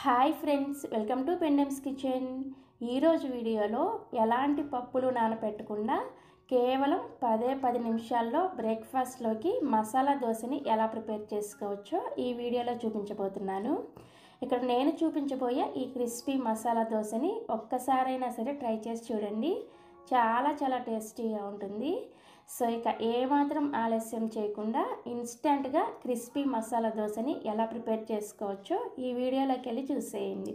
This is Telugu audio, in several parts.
హాయ్ ఫ్రెండ్స్ వెల్కమ్ టు పెండమ్స్ కిచెన్ ఈరోజు వీడియోలో ఎలాంటి పప్పులు నానపెట్టకుండా కేవలం పదే పది నిమిషాల్లో బ్రేక్ఫాస్ట్లోకి మసాలా దోశని ఎలా ప్రిపేర్ చేసుకోవచ్చో ఈ వీడియోలో చూపించబోతున్నాను ఇక్కడ నేను చూపించబోయే ఈ క్రిస్పీ మసాలా దోశని ఒక్కసారైనా సరే ట్రై చేసి చూడండి చాలా చాలా టేస్టీగా ఉంటుంది సో ఇక ఏమాత్రం ఆలస్యం చేయకుండా ఇన్స్టెంట్గా క్రిస్పీ మసాలా దోశని ఎలా ప్రిపేర్ చేసుకోవచ్చో ఈ వీడియోలోకి వెళ్ళి చూసేయండి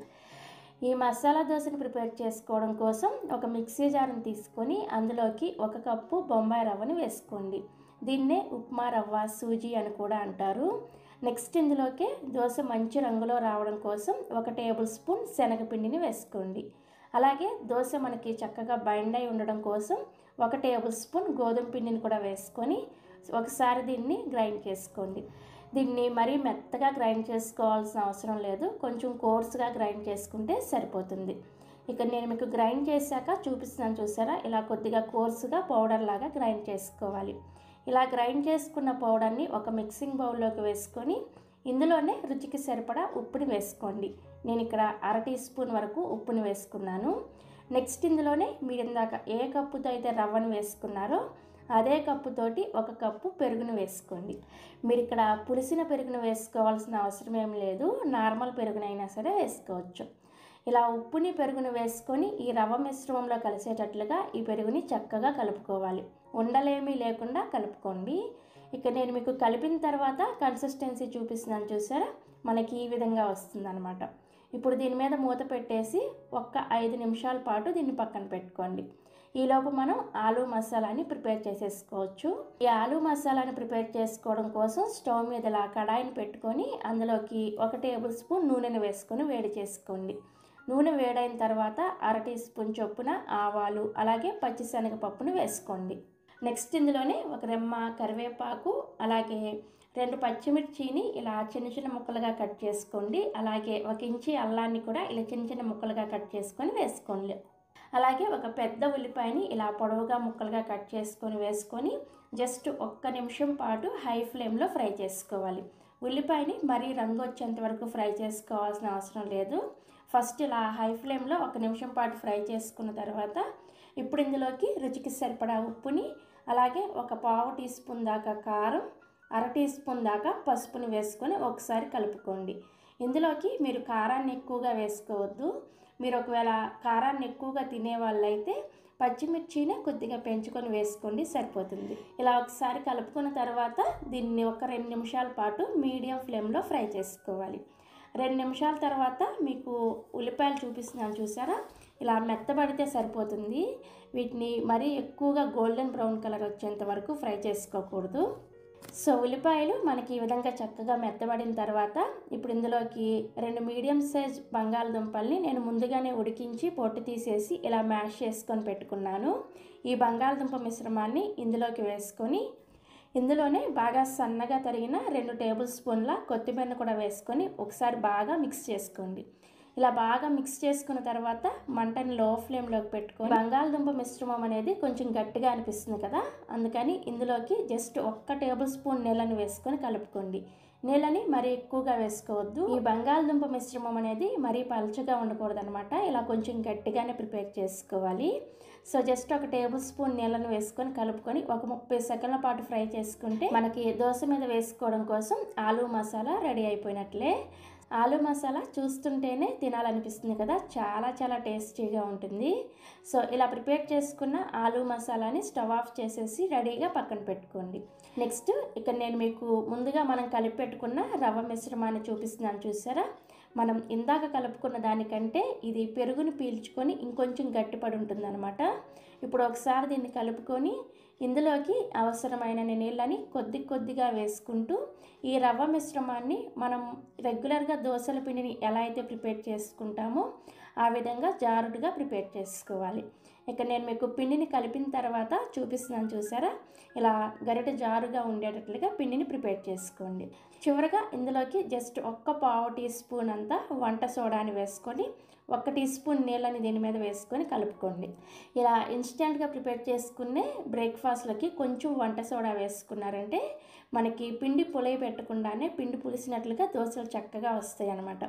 ఈ మసాలా దోశని ప్రిపేర్ చేసుకోవడం కోసం ఒక మిక్సీ జార్ని తీసుకొని అందులోకి ఒక కప్పు బొంబాయి రవ్వని వేసుకోండి దీన్నే ఉప్మా రవ్వ సూజీ అని కూడా అంటారు నెక్స్ట్ ఇందులోకి దోశ మంచి రంగులో రావడం కోసం ఒక టేబుల్ స్పూన్ శనగపిండిని వేసుకోండి అలాగే దోశ మనకి చక్కగా బైండ్ అయి ఉండడం కోసం ఒక టేబుల్ స్పూన్ గోధుమ పిండిని కూడా వేసుకొని ఒకసారి దీన్ని గ్రైండ్ చేసుకోండి దీన్ని మరీ మెత్తగా గ్రైండ్ చేసుకోవాల్సిన అవసరం లేదు కొంచెం కోర్స్గా గ్రైండ్ చేసుకుంటే సరిపోతుంది ఇక నేను మీకు గ్రైండ్ చేశాక చూపిస్తున్నాను చూసారా ఇలా కొద్దిగా కోర్సుగా పౌడర్ లాగా గ్రైండ్ చేసుకోవాలి ఇలా గ్రైండ్ చేసుకున్న పౌడర్ని ఒక మిక్సింగ్ బౌల్లోకి వేసుకొని ఇందులోనే రుచికి సరిపడా ఉప్పుని వేసుకోండి నేను ఇక్కడ అర టీ స్పూన్ వరకు ఉప్పుని వేసుకున్నాను నెక్స్ట్ ఇందులోనే మీరు ఇందాక ఏ కప్పుతో అయితే రవ్వను వేసుకున్నారో అదే కప్పుతోటి ఒక కప్పు పెరుగును వేసుకోండి మీరు ఇక్కడ పులిసిన పెరుగును వేసుకోవాల్సిన అవసరం ఏం లేదు నార్మల్ పెరుగునైనా సరే వేసుకోవచ్చు ఇలా ఉప్పుని పెరుగును వేసుకొని ఈ రవ్వ మిశ్రమంలో కలిసేటట్లుగా ఈ పెరుగుని చక్కగా కలుపుకోవాలి ఉండలేమీ లేకుండా కలుపుకోండి ఇక నేను మీకు కలిపిన తర్వాత కన్సిస్టెన్సీ చూపిస్తున్నాను చూసారా మనకి ఈ విధంగా వస్తుందన్నమాట ఇప్పుడు దీని మీద మూత పెట్టేసి ఒక్క ఐదు నిమిషాల పాటు దీన్ని పక్కన పెట్టుకోండి ఈలోపు మనం ఆలూ మసాలాని ప్రిపేర్ చేసేసుకోవచ్చు ఈ ఆలూ మసాలాని ప్రిపేర్ చేసుకోవడం కోసం స్టవ్ మీద ఇలా కడాయిని పెట్టుకొని అందులోకి ఒక టేబుల్ స్పూన్ నూనెను వేసుకొని వేడి చేసుకోండి నూనె వేడైన తర్వాత అర టీ స్పూన్ చొప్పున ఆవాలు అలాగే పచ్చిశనగపప్పును వేసుకోండి నెక్స్ట్ ఇందులోనే ఒక రెమ్మ కరివేపాకు అలాగే రెండు పచ్చిమిర్చిని ఇలా చిన్న చిన్న ముక్కలుగా కట్ చేసుకోండి అలాగే ఒక ఇంచి అల్లాన్ని కూడా ఇలా చిన్న చిన్న ముక్కలుగా కట్ చేసుకొని వేసుకోండి అలాగే ఒక పెద్ద ఉల్లిపాయని ఇలా పొడవుగా ముక్కలుగా కట్ చేసుకొని వేసుకొని జస్ట్ ఒక్క నిమిషం పాటు హై ఫ్లేమ్లో ఫ్రై చేసుకోవాలి ఉల్లిపాయని మరీ రంగు వచ్చేంత వరకు ఫ్రై చేసుకోవాల్సిన అవసరం లేదు ఫస్ట్ ఇలా హై ఫ్లేమ్లో ఒక నిమిషం పాటు ఫ్రై చేసుకున్న తర్వాత ఇప్పుడు ఇందులోకి రుచికి సరిపడా ఉప్పుని అలాగే ఒక పావు టీ స్పూన్ దాకా కారం అర టీ స్పూన్ దాకా పసుపుని వేసుకొని ఒకసారి కలుపుకోండి ఇందులోకి మీరు కారాన్ని ఎక్కువగా వేసుకోవద్దు మీరు ఒకవేళ కారాన్ని ఎక్కువగా తినే వాళ్ళైతే పచ్చిమిర్చిని కొద్దిగా పెంచుకొని వేసుకోండి సరిపోతుంది ఇలా ఒకసారి కలుపుకున్న తర్వాత దీన్ని ఒక రెండు నిమిషాల పాటు మీడియం ఫ్లేమ్లో ఫ్రై చేసుకోవాలి రెండు నిమిషాల తర్వాత మీకు ఉల్లిపాయలు చూపిస్తున్నాను చూసారా ఇలా మెత్తబడితే సరిపోతుంది వీటిని మరీ ఎక్కువగా గోల్డెన్ బ్రౌన్ కలర్ వచ్చేంత వరకు ఫ్రై చేసుకోకూడదు సో ఉల్లిపాయలు మనకి ఈ విధంగా చక్కగా మెత్తబడిన తర్వాత ఇప్పుడు ఇందులోకి రెండు మీడియం సైజ్ బంగాళదుంపల్ని నేను ముందుగానే ఉడికించి పొట్టు తీసేసి ఇలా మ్యాష్ చేసుకొని పెట్టుకున్నాను ఈ బంగాళదుంప మిశ్రమాన్ని ఇందులోకి వేసుకొని ఇందులోనే బాగా సన్నగా తరిగిన రెండు టేబుల్ స్పూన్ల కొత్తిమీరను కూడా వేసుకొని ఒకసారి బాగా మిక్స్ చేసుకోండి ఇలా బాగా మిక్స్ చేసుకున్న తర్వాత మంటని లో ఫ్లేమ్లోకి పెట్టుకొని బంగాళదుంప మిశ్రమం అనేది కొంచెం గట్టిగా అనిపిస్తుంది కదా అందుకని ఇందులోకి జస్ట్ ఒక్క టేబుల్ స్పూన్ నీళ్ళని వేసుకొని కలుపుకోండి నీళ్ళని మరీ ఎక్కువగా వేసుకోవద్దు ఈ బంగాళదుంప మిశ్రమం అనేది మరీ పలుచగా ఉండకూడదు అనమాట ఇలా కొంచెం గట్టిగానే ప్రిపేర్ చేసుకోవాలి సో జస్ట్ ఒక టేబుల్ స్పూన్ నీళ్ళను వేసుకొని కలుపుకొని ఒక ముప్పై సెకండ్ల పాటు ఫ్రై చేసుకుంటే మనకి దోశ మీద వేసుకోవడం కోసం ఆలూ మసాలా రెడీ అయిపోయినట్లే ఆలూ మసాలా చూస్తుంటేనే తినాలనిపిస్తుంది కదా చాలా చాలా టేస్టీగా ఉంటుంది సో ఇలా ప్రిపేర్ చేసుకున్న ఆలూ మసాలాని స్టవ్ ఆఫ్ చేసేసి రెడీగా పక్కన పెట్టుకోండి నెక్స్ట్ ఇక్కడ నేను మీకు ముందుగా మనం కలిపి పెట్టుకున్న రవ్వ మిశ్రమాన్ని చూపిస్తున్నాను చూసారా మనం ఇందాక కలుపుకున్న దానికంటే ఇది పెరుగుని పీల్చుకొని ఇంకొంచెం గట్టిపడి ఉంటుందన్నమాట ఇప్పుడు ఒకసారి దీన్ని కలుపుకొని ఇందులోకి అవసరమైన నీళ్ళని కొద్ది కొద్దిగా వేసుకుంటూ ఈ రవ్వ మిశ్రమాన్ని మనం రెగ్యులర్గా దోశల పిండిని ఎలా అయితే ప్రిపేర్ చేసుకుంటామో ఆ విధంగా జారుడుగా ప్రిపేర్ చేసుకోవాలి ఇక నేను మీకు పిండిని కలిపిన తర్వాత చూపిస్తున్నాను చూసారా ఇలా గరిట జారుగా ఉండేటట్లుగా పిండిని ప్రిపేర్ చేసుకోండి చివరగా ఇందులోకి జస్ట్ ఒక్క పావు టీ స్పూన్ అంతా వంట సోడాని వేసుకొని ఒక టీ స్పూన్ నీళ్ళని దీని మీద వేసుకొని కలుపుకోండి ఇలా ఇన్స్టెంట్గా ప్రిపేర్ చేసుకునే బ్రేక్ఫాస్ట్లకి కొంచెం వంట సోడా వేసుకున్నారంటే మనకి పిండి పులయి పెట్టకుండానే పిండి పులిసినట్లుగా దోశలు చక్కగా వస్తాయి అన్నమాట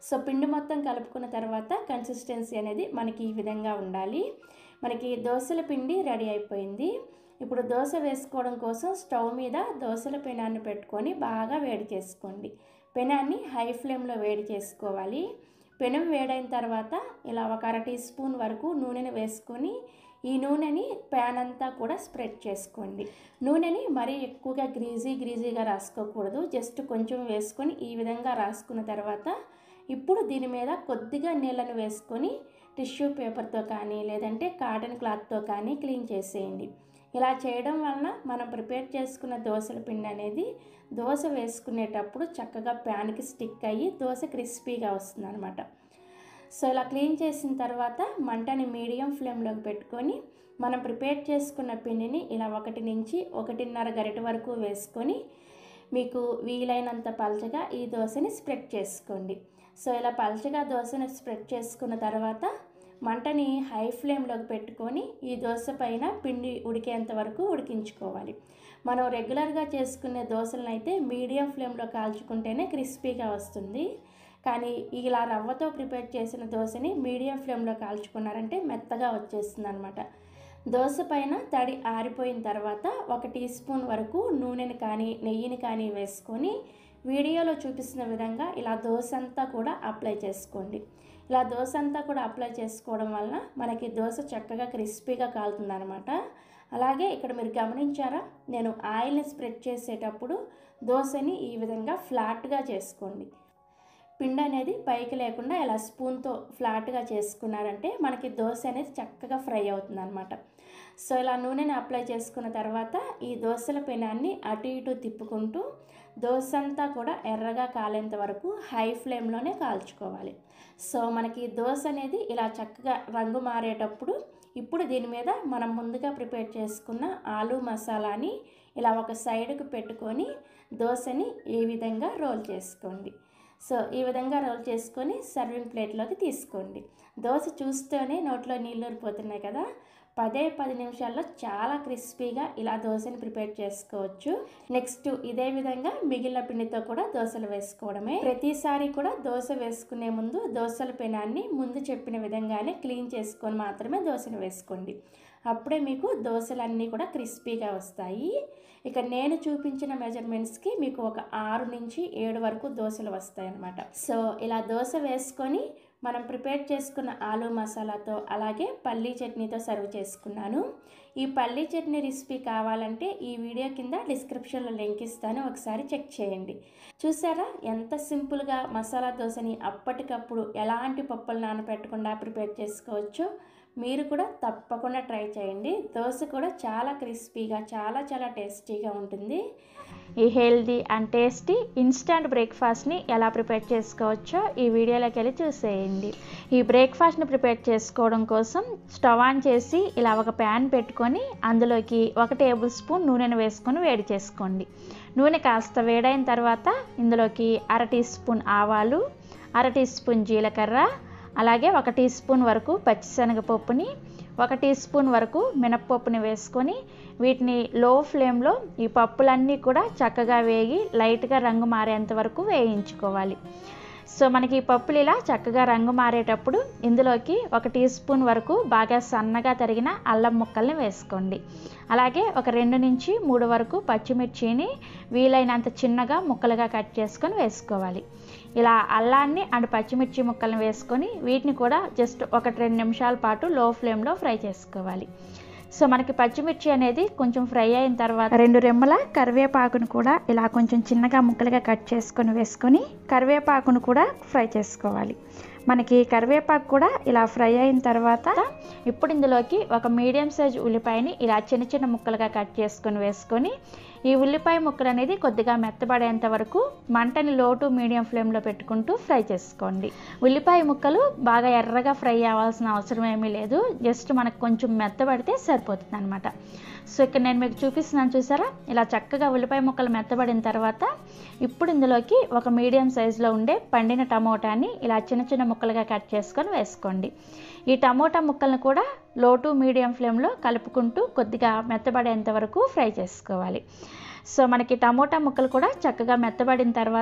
సో పిండి మొత్తం కలుపుకున్న తర్వాత కన్సిస్టెన్సీ అనేది మనకి ఈ విధంగా ఉండాలి మనకి దోశల పిండి రెడీ అయిపోయింది ఇప్పుడు దోశ వేసుకోవడం కోసం స్టవ్ మీద దోశల పెనాన్ని పెట్టుకొని బాగా వేడి చేసుకోండి పెనాన్ని హై ఫ్లేమ్లో వేడి చేసుకోవాలి పెనం వేడైన తర్వాత ఇలా ఒక అర టీ స్పూన్ వరకు నూనెను వేసుకొని ఈ నూనెని ప్యాన్ అంతా కూడా స్ప్రెడ్ చేసుకోండి నూనెని మరీ ఎక్కువగా గ్రీజీ గ్రీజీగా రాసుకోకూడదు జస్ట్ కొంచెం వేసుకొని ఈ విధంగా రాసుకున్న తర్వాత ఇప్పుడు దీని మీద కొద్దిగా నీళ్ళను వేసుకొని టిష్యూ పేపర్తో కానీ లేదంటే కాటన్ క్లాత్తో కానీ క్లీన్ చేసేయండి ఇలా చేయడం వలన మనం ప్రిపేర్ చేసుకున్న దోశల పిండి అనేది దోశ వేసుకునేటప్పుడు చక్కగా ప్యాన్కి స్టిక్ అయ్యి దోశ క్రిస్పీగా వస్తుంది అనమాట సో ఇలా క్లీన్ చేసిన తర్వాత మంటని మీడియం ఫ్లేమ్లోకి పెట్టుకొని మనం ప్రిపేర్ చేసుకున్న పిండిని ఇలా ఒకటి నుంచి ఒకటిన్నర గరిట వరకు వేసుకొని మీకు వీలైనంత పలచగా ఈ దోశని స్ప్రెడ్ చేసుకోండి సో ఇలా పలచగా దోశని స్ప్రెడ్ చేసుకున్న తర్వాత మంటని హై ఫ్లేమ్లోకి పెట్టుకొని ఈ దోశ పైన పిండి ఉడికేంత వరకు ఉడికించుకోవాలి మనం రెగ్యులర్గా చేసుకునే దోశలను అయితే మీడియం ఫ్లేమ్లో కాల్చుకుంటేనే క్రిస్పీగా వస్తుంది కానీ ఇలా రవ్వతో ప్రిపేర్ చేసిన దోశని మీడియం ఫ్లేమ్లో కాల్చుకున్నారంటే మెత్తగా వచ్చేస్తుంది అనమాట దోశ పైన తడి ఆరిపోయిన తర్వాత ఒక టీ స్పూన్ వరకు నూనెని కానీ నెయ్యిని కానీ వేసుకొని వీడియోలో చూపిస్తున్న విధంగా ఇలా దోశ అంతా కూడా అప్లై చేసుకోండి ఇలా దోశ అంతా కూడా అప్లై చేసుకోవడం వలన మనకి దోశ చక్కగా క్రిస్పీగా కాలుతుంది అనమాట అలాగే ఇక్కడ మీరు గమనించారా నేను ఆయిల్ని స్ప్రెడ్ చేసేటప్పుడు దోశని ఈ విధంగా ఫ్లాట్గా చేసుకోండి పిండి అనేది పైకి లేకుండా ఇలా స్పూన్తో ఫ్లాట్గా చేసుకున్నారంటే మనకి దోశ అనేది చక్కగా ఫ్రై అవుతుంది అనమాట సో ఇలా నూనెని అప్లై చేసుకున్న తర్వాత ఈ దోశల పెనాన్ని అటు ఇటు తిప్పుకుంటూ దోశ అంతా కూడా ఎర్రగా కాలేంత వరకు హై ఫ్లేమ్లోనే కాల్చుకోవాలి సో మనకి దోశ అనేది ఇలా చక్కగా రంగు మారేటప్పుడు ఇప్పుడు దీని మీద మనం ముందుగా ప్రిపేర్ చేసుకున్న ఆలు మసాలాని ఇలా ఒక సైడ్కి పెట్టుకొని దోశని ఈ విధంగా రోల్ చేసుకోండి సో ఈ విధంగా రోల్ చేసుకొని సర్వింగ్ ప్లేట్లోకి తీసుకోండి దోశ చూస్తూనే నోట్లో నీళ్ళు ఊరిపోతున్నాయి కదా పదే పది నిమిషాల్లో చాలా క్రిస్పీగా ఇలా దోశని ప్రిపేర్ చేసుకోవచ్చు నెక్స్ట్ ఇదే విధంగా మిగిలిన పిండితో కూడా దోశలు వేసుకోవడమే ప్రతిసారి కూడా దోశ వేసుకునే ముందు దోశల పెనాన్ని ముందు చెప్పిన విధంగానే క్లీన్ చేసుకొని మాత్రమే దోశను వేసుకోండి అప్పుడే మీకు దోశలన్నీ కూడా క్రిస్పీగా వస్తాయి ఇక నేను చూపించిన మెజర్మెంట్స్కి మీకు ఒక ఆరు నుంచి ఏడు వరకు దోశలు వస్తాయి అన్నమాట సో ఇలా దోశ వేసుకొని మనం ప్రిపేర్ చేసుకున్న ఆలు మసాలాతో అలాగే పల్లీ చట్నీతో సర్వ్ చేసుకున్నాను ఈ పల్లీ చట్నీ రెసిపీ కావాలంటే ఈ వీడియో కింద డిస్క్రిప్షన్లో లింక్ ఇస్తాను ఒకసారి చెక్ చేయండి చూసారా ఎంత సింపుల్గా మసాలా దోశని అప్పటికప్పుడు ఎలాంటి పప్పులు నానపెట్టకుండా ప్రిపేర్ చేసుకోవచ్చో మీరు కూడా తప్పకుండా ట్రై చేయండి దోశ కూడా చాలా క్రిస్పీగా చాలా చాలా టేస్టీగా ఉంటుంది ఈ హెల్దీ అండ్ టేస్టీ ఇన్స్టంట్ బ్రేక్ఫాస్ట్ని ఎలా ప్రిపేర్ చేసుకోవచ్చో ఈ వీడియోలోకి వెళ్ళి చూసేయండి ఈ బ్రేక్ఫాస్ట్ని ప్రిపేర్ చేసుకోవడం కోసం స్టవ్ ఆన్ చేసి ఇలా ఒక ప్యాన్ పెట్టుకొని అందులోకి ఒక టేబుల్ స్పూన్ నూనెను వేసుకొని వేడి చేసుకోండి నూనె కాస్త వేడైన తర్వాత ఇందులోకి అర టీ స్పూన్ ఆవాలు అర టీ స్పూన్ జీలకర్ర అలాగే ఒక టీ స్పూన్ వరకు పచ్చిశనగపప్పుని ఒక టీ స్పూన్ వరకు మినప్పప్పుని వేసుకొని వీటిని లో ఫ్లేమ్లో ఈ పప్పులన్నీ కూడా చక్కగా వేగి లైట్గా రంగు మారేంత వరకు వేయించుకోవాలి సో మనకి ఈ పప్పులు ఇలా చక్కగా రంగు మారేటప్పుడు ఇందులోకి ఒక టీ స్పూన్ వరకు బాగా సన్నగా తరిగిన అల్లం ముక్కల్ని వేసుకోండి అలాగే ఒక రెండు నుంచి మూడు వరకు పచ్చిమిర్చిని వీలైనంత చిన్నగా ముక్కలుగా కట్ చేసుకొని వేసుకోవాలి ఇలా అల్లాన్ని అండ్ పచ్చిమిర్చి ముక్కలను వేసుకొని వీటిని కూడా జస్ట్ ఒక రెండు నిమిషాల పాటు లో ఫ్లేమ్లో ఫ్రై చేసుకోవాలి సో మనకి పచ్చిమిర్చి అనేది కొంచెం ఫ్రై అయిన తర్వాత రెండు రెమ్మల కరివేపాకును కూడా ఇలా కొంచెం చిన్నగా ముక్కలుగా కట్ చేసుకొని వేసుకొని కరివేపాకును కూడా ఫ్రై చేసుకోవాలి మనకి కరివేపాకు కూడా ఇలా ఫ్రై అయిన తర్వాత ఇప్పుడు ఇందులోకి ఒక మీడియం సైజ్ ఉల్లిపాయని ఇలా చిన్న చిన్న ముక్కలుగా కట్ చేసుకొని వేసుకొని ఈ ఉల్లిపాయ ముక్కలు అనేది కొద్దిగా మెత్తబడేంత వరకు మంటని లో టు మీడియం ఫ్లేమ్లో పెట్టుకుంటూ ఫ్రై చేసుకోండి ఉల్లిపాయ ముక్కలు బాగా ఎర్రగా ఫ్రై అవ్వాల్సిన అవసరం ఏమీ లేదు జస్ట్ మనకు కొంచెం మెత్తబడితే సరిపోతుంది అనమాట సో ఇక్కడ నేను మీకు చూపిస్తున్నాను చూసారా ఇలా చక్కగా ఉల్లిపాయ ముక్కలు మెత్తబడిన తర్వాత ఇప్పుడు ఇందులోకి ఒక మీడియం సైజులో ఉండే పండిన టమోటాని ఇలా చిన్న చిన్న ముక్కలుగా కట్ చేసుకొని వేసుకోండి ఈ టమోటా ముక్కలను కూడా లో టు మీడియం ఫ్లేమ్లో కలుపుకుంటూ కొద్దిగా మెత్తబడేంత వరకు ఫ్రై చేసుకోవాలి సో మనకి టమోటా ముక్కలు కూడా చక్కగా మెత్తబడిన తర్వాత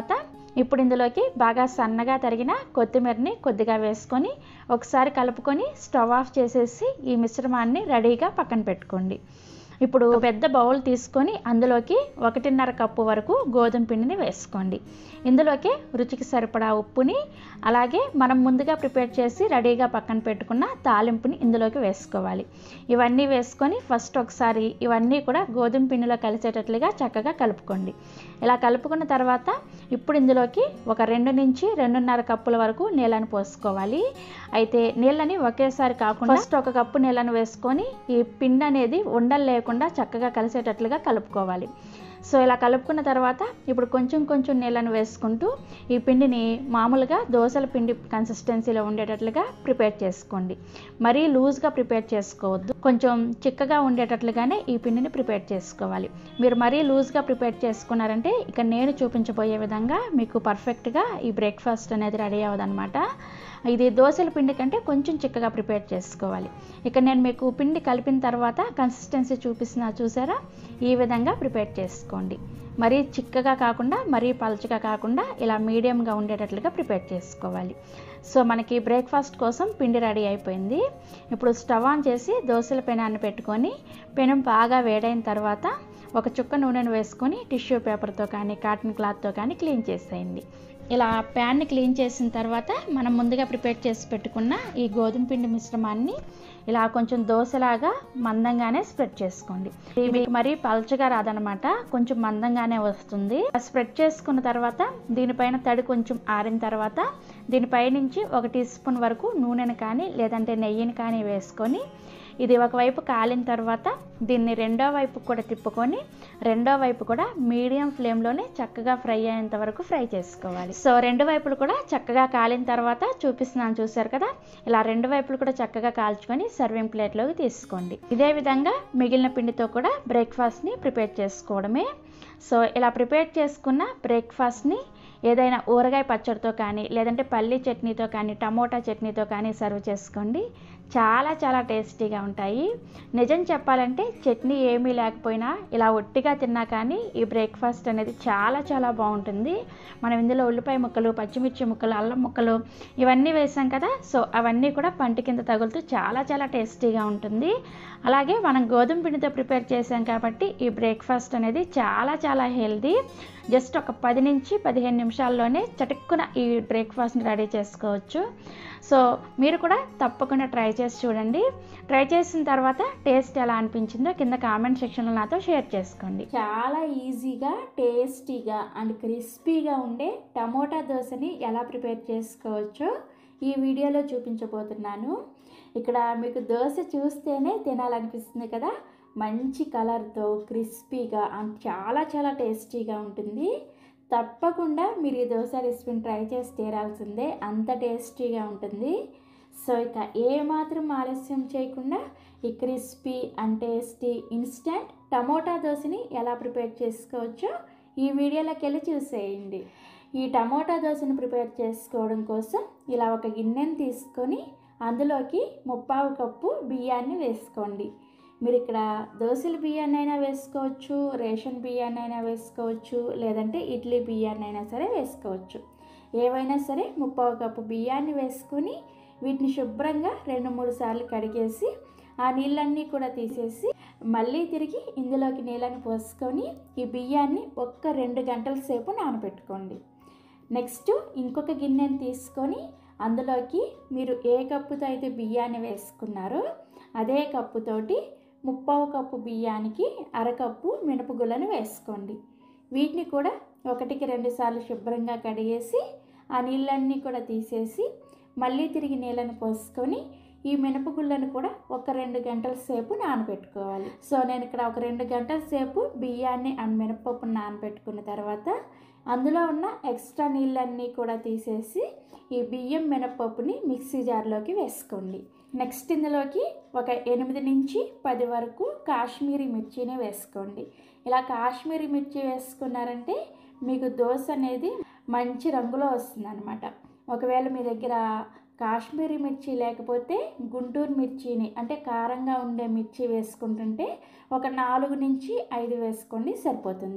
ఇప్పుడు ఇందులోకి బాగా సన్నగా తరిగిన కొత్తిమీరని కొద్దిగా వేసుకొని ఒకసారి కలుపుకొని స్టవ్ ఆఫ్ చేసేసి ఈ మిశ్రమాన్ని రెడీగా పక్కన పెట్టుకోండి ఇప్పుడు పెద్ద బౌల్ తీసుకొని అందులోకి ఒకటిన్నర కప్పు వరకు గోధుమ పిండిని వేసుకోండి ఇందులోకి రుచికి సరిపడా ఉప్పుని అలాగే మనం ముందుగా ప్రిపేర్ చేసి రెడీగా పక్కన పెట్టుకున్న తాలింపుని ఇందులోకి వేసుకోవాలి ఇవన్నీ వేసుకొని ఫస్ట్ ఒకసారి ఇవన్నీ కూడా గోధుమ పిండిలో కలిసేటట్లుగా చక్కగా కలుపుకోండి ఇలా కలుపుకున్న తర్వాత ఇప్పుడు ఇందులోకి ఒక రెండు నుంచి రెండున్నర కప్పుల వరకు నీళ్ళని పోసుకోవాలి అయితే నీళ్ళని ఒకేసారి కాకుండా ఫస్ట్ ఒక కప్పు నీళ్ళని వేసుకొని ఈ పిండి అనేది ఉండలు లేకుండా చక్కగా కలిసేటట్లుగా కలుపుకోవాలి సో ఇలా కలుపుకున్న తర్వాత ఇప్పుడు కొంచెం కొంచెం నీళ్ళని వేసుకుంటూ ఈ పిండిని మామూలుగా దోశల పిండి కన్సిస్టెన్సీలో ఉండేటట్లుగా ప్రిపేర్ చేసుకోండి మరీ లూజ్గా ప్రిపేర్ చేసుకోవద్దు కొంచెం చిక్కగా ఉండేటట్లుగానే ఈ పిండిని ప్రిపేర్ చేసుకోవాలి మీరు మరీ లూజ్గా ప్రిపేర్ చేసుకున్నారంటే ఇక నేను చూపించబోయే విధంగా మీకు పర్ఫెక్ట్గా ఈ బ్రేక్ఫాస్ట్ అనేది రెడీ అవ్వదన్నమాట ఇది దోశల పిండి కంటే కొంచెం చిక్కగా ప్రిపేర్ చేసుకోవాలి ఇక నేను మీకు పిండి కలిపిన తర్వాత కన్సిస్టెన్సీ చూపిస్తున్నా చూసారా ఈ విధంగా ప్రిపేర్ చేసుకోండి మరీ చిక్కగా కాకుండా మరీ పలచగా కాకుండా ఇలా మీడియంగా ఉండేటట్లుగా ప్రిపేర్ చేసుకోవాలి సో మనకి బ్రేక్ఫాస్ట్ కోసం పిండి రెడీ అయిపోయింది ఇప్పుడు స్టవ్ ఆన్ చేసి దోశల పెనాన్ని పెట్టుకొని పెనం బాగా వేడైన తర్వాత ఒక చుక్క నూనెను వేసుకొని టిష్యూ పేపర్తో కానీ కాటన్ క్లాత్తో కానీ క్లీన్ చేసేయండి ఇలా ప్యాన్ని క్లీన్ చేసిన తర్వాత మనం ముందుగా ప్రిపేర్ చేసి పెట్టుకున్న ఈ గోధుమ పిండి మిశ్రమాన్ని ఇలా కొంచెం దోశలాగా మందంగానే స్ప్రెడ్ చేసుకోండి ఇవి మరీ పల్చగా రాదనమాట కొంచెం మందంగానే వస్తుంది స్ప్రెడ్ చేసుకున్న తర్వాత దీనిపైన తడి కొంచెం ఆరిన తర్వాత దీనిపై నుంచి ఒక టీ స్పూన్ వరకు నూనెను కానీ లేదంటే నెయ్యిని కానీ వేసుకొని ఇది ఒకవైపు కాలిన తర్వాత దీన్ని రెండో వైపు కూడా తిప్పుకొని రెండో వైపు కూడా మీడియం ఫ్లేమ్లోనే చక్కగా ఫ్రై అయ్యేంత వరకు ఫ్రై చేసుకోవాలి సో రెండు వైపులు కూడా చక్కగా కాలిన తర్వాత చూపిస్తున్నాను చూసారు కదా ఇలా రెండు వైపులు కూడా చక్కగా కాల్చుకొని సర్వింగ్ ప్లేట్లోకి తీసుకోండి ఇదే విధంగా మిగిలిన పిండితో కూడా బ్రేక్ఫాస్ట్ని ప్రిపేర్ చేసుకోవడమే సో ఇలా ప్రిపేర్ చేసుకున్న బ్రేక్ఫాస్ట్ని ఏదైనా ఊరగాయ పచ్చడితో కానీ లేదంటే పల్లి చట్నీతో కానీ టమోటా చట్నీతో కానీ సర్వ్ చేసుకోండి చాలా చాలా టేస్టీగా ఉంటాయి నిజం చెప్పాలంటే చట్నీ ఏమీ లేకపోయినా ఇలా ఒట్టిగా తిన్నా కానీ ఈ బ్రేక్ఫాస్ట్ అనేది చాలా చాలా బాగుంటుంది మనం ఇందులో ఉల్లిపాయ ముక్కలు పచ్చిమిర్చి ముక్కలు అల్లం ముక్కలు ఇవన్నీ వేసాం కదా సో అవన్నీ కూడా పంటి కింద తగులుతూ చాలా చాలా టేస్టీగా ఉంటుంది అలాగే మనం గోధుమ పిండితో ప్రిపేర్ చేసాం కాబట్టి ఈ బ్రేక్ఫాస్ట్ అనేది చాలా చాలా హెల్దీ జస్ట్ ఒక పది నుంచి పదిహేను నిమిషాల్లోనే చటుక్కున ఈ బ్రేక్ఫాస్ట్ని రెడీ చేసుకోవచ్చు సో మీరు కూడా తప్పకుండా ట్రై చేసి చూడండి ట్రై చేసిన తర్వాత టేస్ట్ ఎలా అనిపించిందో కింద కామెంట్ సెక్షన్లో నాతో షేర్ చేసుకోండి చాలా ఈజీగా టేస్టీగా అండ్ క్రిస్పీగా ఉండే టమోటా దోశని ఎలా ప్రిపేర్ చేసుకోవచ్చో ఈ వీడియోలో చూపించబోతున్నాను ఇక్కడ మీకు దోశ చూస్తేనే తినాలనిపిస్తుంది కదా మంచి కలర్తో క్రిస్పీగా అండ్ చాలా చాలా టేస్టీగా ఉంటుంది తప్పకుండా మీరు ఈ దోశ రెసిపీని ట్రై చేసి తీరాల్సిందే అంత టేస్టీగా ఉంటుంది సో ఇక ఏమాత్రం ఆలస్యం చేయకుండా ఈ crispy and tasty instant tomato దోశని ఎలా ప్రిపేర్ చేసుకోవచ్చో ఈ వీడియోలోకి వెళ్ళి చూసేయండి ఈ టమోటా దోశని ప్రిపేర్ చేసుకోవడం కోసం ఇలా ఒక గిన్నెని తీసుకొని అందులోకి ముప్పావు కప్పు బియ్యాన్ని వేసుకోండి మీరు ఇక్కడ దోశల బియ్యాన్ని అయినా వేసుకోవచ్చు రేషన్ బియ్యాన్ని అయినా వేసుకోవచ్చు లేదంటే ఇడ్లీ బియ్యాన్ని అయినా సరే వేసుకోవచ్చు ఏవైనా సరే ముప్పావు కప్పు బియ్యాన్ని వేసుకొని వీటిని శుభ్రంగా రెండు మూడు సార్లు కడిగేసి ఆ నీళ్ళన్నీ కూడా తీసేసి మళ్ళీ తిరిగి ఇందులోకి నీళ్ళని పోసుకొని ఈ బియ్యాన్ని ఒక్క రెండు గంటల సేపు నానబెట్టుకోండి నెక్స్ట్ ఇంకొక గిన్నెని తీసుకొని అందులోకి మీరు ఏ కప్పుతో అయితే బియ్యాన్ని వేసుకున్నారో అదే కప్పుతోటి ముప్పావు కప్పు బియ్యానికి అరకప్పు మినపగుళ్ళను వేసుకోండి వీటిని కూడా ఒకటికి రెండు సార్లు శుభ్రంగా కడిగేసి ఆ నీళ్ళన్నీ కూడా తీసేసి మళ్ళీ తిరిగి నీళ్ళని పోసుకొని ఈ మినపగుళ్ళను కూడా ఒక రెండు గంటల సేపు నానబెట్టుకోవాలి సో నేను ఇక్కడ ఒక రెండు గంటల సేపు బియ్యాన్ని అండ్ మినపప్పును నానబెట్టుకున్న తర్వాత అందులో ఉన్న ఎక్స్ట్రా నీళ్ళన్నీ కూడా తీసేసి ఈ బియ్యం మినపప్పుని మిక్సీ జార్లోకి వేసుకోండి నెక్స్ట్ ఇందులోకి ఒక ఎనిమిది నుంచి పది వరకు కాశ్మీరీ మిర్చిని వేసుకోండి ఇలా కాశ్మీరీ మిర్చి వేసుకున్నారంటే మీకు దోశ అనేది మంచి రంగులో వస్తుందన్నమాట ఒకవేళ మీ దగ్గర కాశ్మీరీ మిర్చి లేకపోతే గుంటూరు మిర్చిని అంటే కారంగా ఉండే మిర్చి వేసుకుంటుంటే ఒక నాలుగు నుంచి ఐదు వేసుకోండి సరిపోతుంది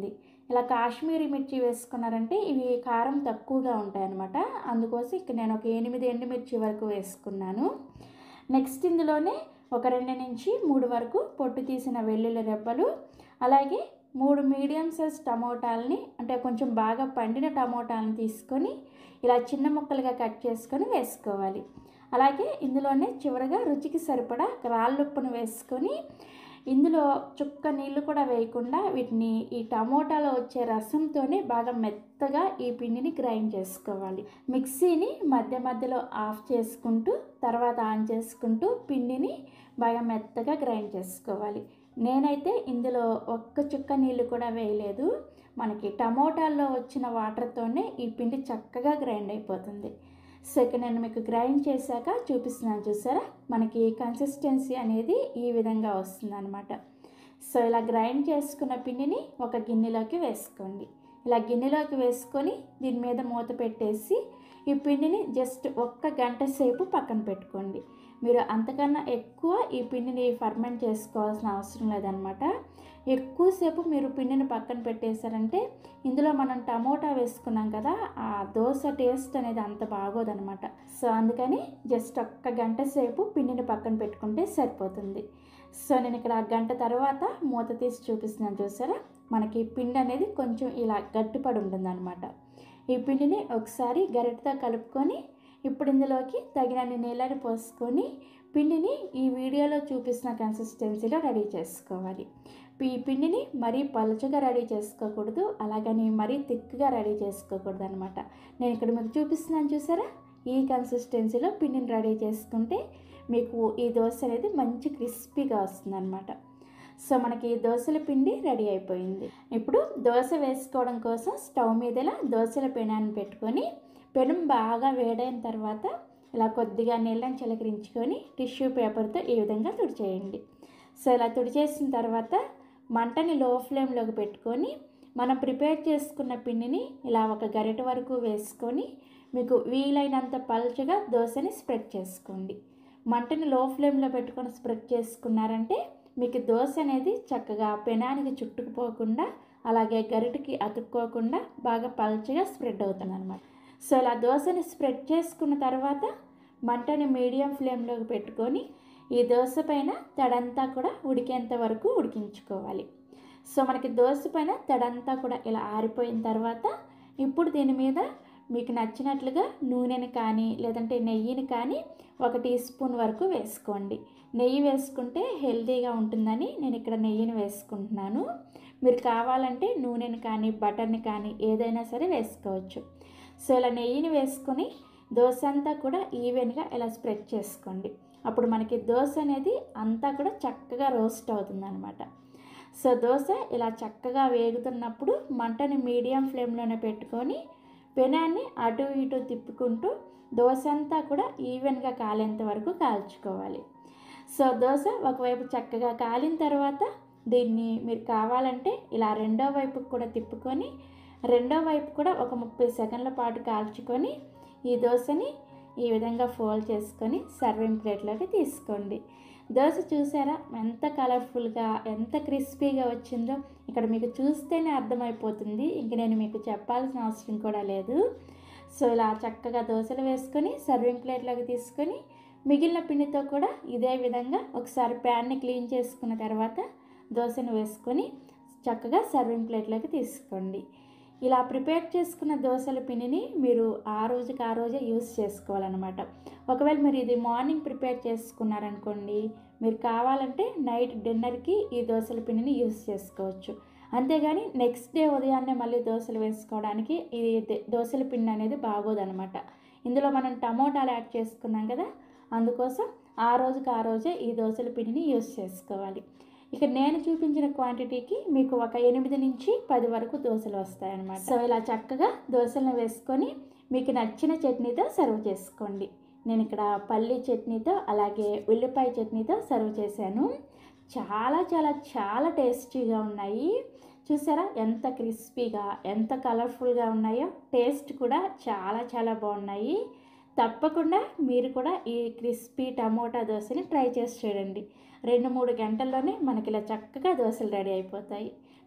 ఇలా కాశ్మీరీ మిర్చి వేసుకున్నారంటే ఇవి కారం తక్కువగా ఉంటాయి అన్నమాట అందుకోసం ఇక్కడ నేను ఒక ఎనిమిది ఎండుమిర్చి వరకు వేసుకున్నాను నెక్స్ట్ ఇందులోనే ఒక రెండు నుంచి మూడు వరకు పొట్టు తీసిన వెల్లుల్లి రెబ్బలు అలాగే మూడు మీడియం సైజ్ టమోటాలని అంటే కొంచెం బాగా పండిన టమోటాలను తీసుకొని ఇలా చిన్న ముక్కలుగా కట్ చేసుకొని వేసుకోవాలి అలాగే ఇందులోనే చివరగా రుచికి సరిపడా రాళ్ళుప్పును వేసుకొని ఇందులో చుక్క నీళ్ళు కూడా వేయకుండా వీటిని ఈ టమోటాలో వచ్చే రసంతోనే బాగా మెత్తగా ఈ పిండిని గ్రైండ్ చేసుకోవాలి మిక్సీని మధ్య మధ్యలో ఆఫ్ చేసుకుంటూ తర్వాత ఆన్ చేసుకుంటూ పిండిని బాగా మెత్తగా గ్రైండ్ చేసుకోవాలి నేనైతే ఇందులో ఒక్క చుక్క నీళ్ళు కూడా వేయలేదు మనకి టమోటాల్లో వచ్చిన వాటర్తోనే ఈ పిండి చక్కగా గ్రైండ్ అయిపోతుంది సో ఇక్కడ నేను మీకు గ్రైండ్ చేశాక చూపిస్తున్నాను చూసారా మనకి కన్సిస్టెన్సీ అనేది ఈ విధంగా వస్తుంది అనమాట సో ఇలా గ్రైండ్ చేసుకున్న పిండిని ఒక గిన్నెలోకి వేసుకోండి ఇలా గిన్నెలోకి వేసుకొని దీని మీద మూత పెట్టేసి ఈ పిండిని జస్ట్ ఒక్క గంట సేపు పక్కన పెట్టుకోండి మీరు అంతకన్నా ఎక్కువ ఈ పిండిని ఫర్మెంట్ చేసుకోవాల్సిన అవసరం లేదనమాట ఎక్కువసేపు మీరు పిండిని పక్కన పెట్టేశారంటే ఇందులో మనం టమోటా వేసుకున్నాం కదా ఆ దోశ టేస్ట్ అనేది అంత బాగోదనమాట సో అందుకని జస్ట్ ఒక్క గంట సేపు పిండిని పక్కన పెట్టుకుంటే సరిపోతుంది సో నేను ఇక్కడ ఆ గంట తర్వాత మూత తీసి చూపిస్తున్నాను చూసారా మనకి పిండి అనేది కొంచెం ఇలా గట్టిపడి ఉంటుందన్నమాట ఈ పిండిని ఒకసారి గరిటతో కలుపుకొని ఇప్పుడు ఇందులోకి తగినన్ని నీళ్ళని పోసుకొని పిండిని ఈ వీడియోలో చూపిస్తున్న కన్సిస్టెన్సీలో రెడీ చేసుకోవాలి ఈ పిండిని మరీ పలుచగా రెడీ చేసుకోకూడదు అలాగని మరీ థిక్గా రెడీ చేసుకోకూడదు అనమాట నేను ఇక్కడ మీకు చూపిస్తున్నాను చూసారా ఈ కన్సిస్టెన్సీలో పిండిని రెడీ చేసుకుంటే మీకు ఈ దోశ అనేది మంచి క్రిస్పీగా వస్తుంది అనమాట సో మనకి దోశల పిండి రెడీ అయిపోయింది ఇప్పుడు దోశ వేసుకోవడం కోసం స్టవ్ మీదలా దోశల పెనాన్ని పెట్టుకొని పెనం బాగా వేడైన తర్వాత ఇలా కొద్దిగా నీళ్ళని చిలకరించుకొని టిష్యూ పేపర్తో ఈ విధంగా తుడిచేయండి సో ఇలా తుడిచేసిన తర్వాత మంటని లో ఫ్లేమ్లోకి పెట్టుకొని మనం ప్రిపేర్ చేసుకున్న పిండిని ఇలా ఒక గరిట వరకు వేసుకొని మీకు వీలైనంత పల్చగా దోశని స్ప్రెడ్ చేసుకోండి మంటని లో ఫ్లేమ్లో పెట్టుకొని స్ప్రెడ్ చేసుకున్నారంటే మీకు దోశ అనేది చక్కగా పెనానికి చుట్టుకుపోకుండా అలాగే గరిటకి అతుక్కోకుండా బాగా పల్చగా స్ప్రెడ్ అవుతుంది అనమాట సో ఇలా దోశని స్ప్రెడ్ చేసుకున్న తర్వాత మంటని మీడియం ఫ్లేమ్లోకి పెట్టుకొని ఈ దోశ పైన తడంతా కూడా ఉడికేంత వరకు ఉడికించుకోవాలి సో మనకి దోశ పైన తడంతా కూడా ఇలా ఆరిపోయిన తర్వాత ఇప్పుడు దీని మీద మీకు నచ్చినట్లుగా నూనెని కానీ లేదంటే నెయ్యిని కానీ ఒక టీ స్పూన్ వరకు వేసుకోండి నెయ్యి వేసుకుంటే హెల్తీగా ఉంటుందని నేను ఇక్కడ నెయ్యిని వేసుకుంటున్నాను మీరు కావాలంటే నూనెని కానీ బటర్ని కానీ ఏదైనా సరే వేసుకోవచ్చు సో ఇలా నెయ్యిని వేసుకొని దోశ అంతా కూడా ఈవెన్గా ఇలా స్ప్రెడ్ చేసుకోండి అప్పుడు మనకి దోశ అనేది అంతా కూడా చక్కగా రోస్ట్ అవుతుంది అనమాట సో దోశ ఇలా చక్కగా వేగుతున్నప్పుడు మంటని మీడియం ఫ్లేమ్లోనే పెట్టుకొని పెనాన్ని అటు ఇటు తిప్పుకుంటూ దోశ అంతా కూడా ఈవెన్గా కాలేంత వరకు కాల్చుకోవాలి సో దోశ ఒకవైపు చక్కగా కాలిన తర్వాత దీన్ని మీరు కావాలంటే ఇలా రెండో వైపుకి కూడా తిప్పుకొని రెండో వైపు కూడా ఒక ముప్పై సెకండ్ల పాటు కాల్చుకొని ఈ దోశని ఈ విధంగా ఫోల్డ్ చేసుకొని సర్వింగ్ ప్లేట్లోకి తీసుకోండి దోశ చూసారా ఎంత కలర్ఫుల్గా ఎంత క్రిస్పీగా వచ్చిందో ఇక్కడ మీకు చూస్తేనే అర్థమైపోతుంది ఇంక నేను మీకు చెప్పాల్సిన అవసరం కూడా లేదు సో ఇలా చక్కగా దోశలు వేసుకొని సర్వింగ్ ప్లేట్లోకి తీసుకొని మిగిలిన పిండితో కూడా ఇదే విధంగా ఒకసారి ప్యాన్ని క్లీన్ చేసుకున్న తర్వాత దోశను వేసుకొని చక్కగా సర్వింగ్ ప్లేట్లోకి తీసుకోండి ఇలా ప్రిపేర్ చేసుకున్న దోశల పిండిని మీరు ఆ రోజుకి ఆ రోజే యూస్ చేసుకోవాలన్నమాట ఒకవేళ మీరు ఇది మార్నింగ్ ప్రిపేర్ చేసుకున్నారనుకోండి మీరు కావాలంటే నైట్ డిన్నర్కి ఈ దోశల పిండిని యూస్ చేసుకోవచ్చు అంతేగాని నెక్స్ట్ డే ఉదయాన్నే మళ్ళీ దోశలు వేసుకోవడానికి ఇది ద- దోశల పిండి అనేది బాగోదన్నమాట ఇందులో మనం టమోటాలు యాడ్ చేసుకున్నాం కదా అందుకోసం ఆ రోజుకి ఆ రోజే ఈ దోశల పిండిని యూస్ చేసుకోవాలి ఇక నేను చూపించిన క్వాంటిటీకి మీకు ఒక ఎనిమిది నుంచి పది వరకు దోశలు వస్తాయన్నమాట సో ఇలా చక్కగా దోశలను వేసుకొని మీకు నచ్చిన చట్నీతో సర్వ్ చేసుకోండి నేను ఇక్కడ పల్లీ చట్నీతో అలాగే ఉల్లిపాయ చట్నీతో సర్వ్ చేశాను చాలా చాలా చాలా టేస్టీగా ఉన్నాయి చూసారా ఎంత క్రిస్పీగా ఎంత కలర్ఫుల్గా ఉన్నాయో టేస్ట్ కూడా చాలా చాలా బాగున్నాయి తప్పకుండా మీరు కూడా ఈ క్రిస్పీ టమోటా దోశని ట్రై చేసి చూడండి రెండు మూడు గంటల్లోనే మనకి ఇలా చక్కగా దోశలు రెడీ అయిపోతాయి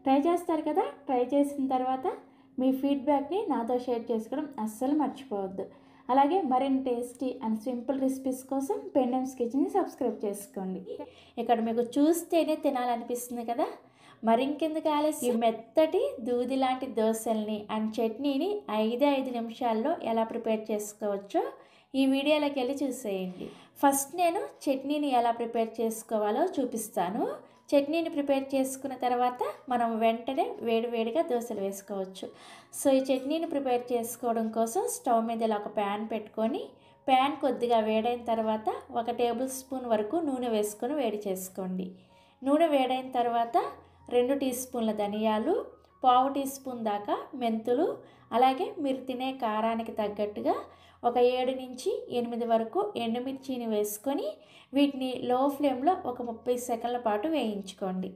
ట్రై చేస్తారు కదా ట్రై చేసిన తర్వాత మీ ఫీడ్బ్యాక్ని నాతో షేర్ చేసుకోవడం అస్సలు మర్చిపోవద్దు అలాగే మరిన్ని టేస్టీ అండ్ సింపుల్ రెసిపీస్ కోసం పెండెమ్స్ కిచెన్ని సబ్స్క్రైబ్ చేసుకోండి ఇక్కడ మీకు చూస్తేనే తినాలనిపిస్తుంది కదా మరింకెందుకు ఆలస్యం ఈ మెత్తటి దూది లాంటి దోశల్ని అండ్ చట్నీని ఐదే ఐదు నిమిషాల్లో ఎలా ప్రిపేర్ చేసుకోవచ్చో ఈ వీడియోలోకి వెళ్ళి చూసేయండి ఫస్ట్ నేను చట్నీని ఎలా ప్రిపేర్ చేసుకోవాలో చూపిస్తాను చట్నీని ప్రిపేర్ చేసుకున్న తర్వాత మనం వెంటనే వేడివేడిగా దోశలు వేసుకోవచ్చు సో ఈ చట్నీని ప్రిపేర్ చేసుకోవడం కోసం స్టవ్ మీద ఇలా ఒక ప్యాన్ పెట్టుకొని ప్యాన్ కొద్దిగా వేడైన తర్వాత ఒక టేబుల్ స్పూన్ వరకు నూనె వేసుకొని వేడి చేసుకోండి నూనె వేడైన తర్వాత రెండు టీ స్పూన్ల ధనియాలు పావు టీ స్పూన్ దాకా మెంతులు అలాగే మీరు తినే కారానికి తగ్గట్టుగా ఒక ఏడు నుంచి ఎనిమిది వరకు ఎండుమిర్చిని వేసుకొని వీటిని లో ఫ్లేమ్లో ఒక ముప్పై సెకండ్ల పాటు వేయించుకోండి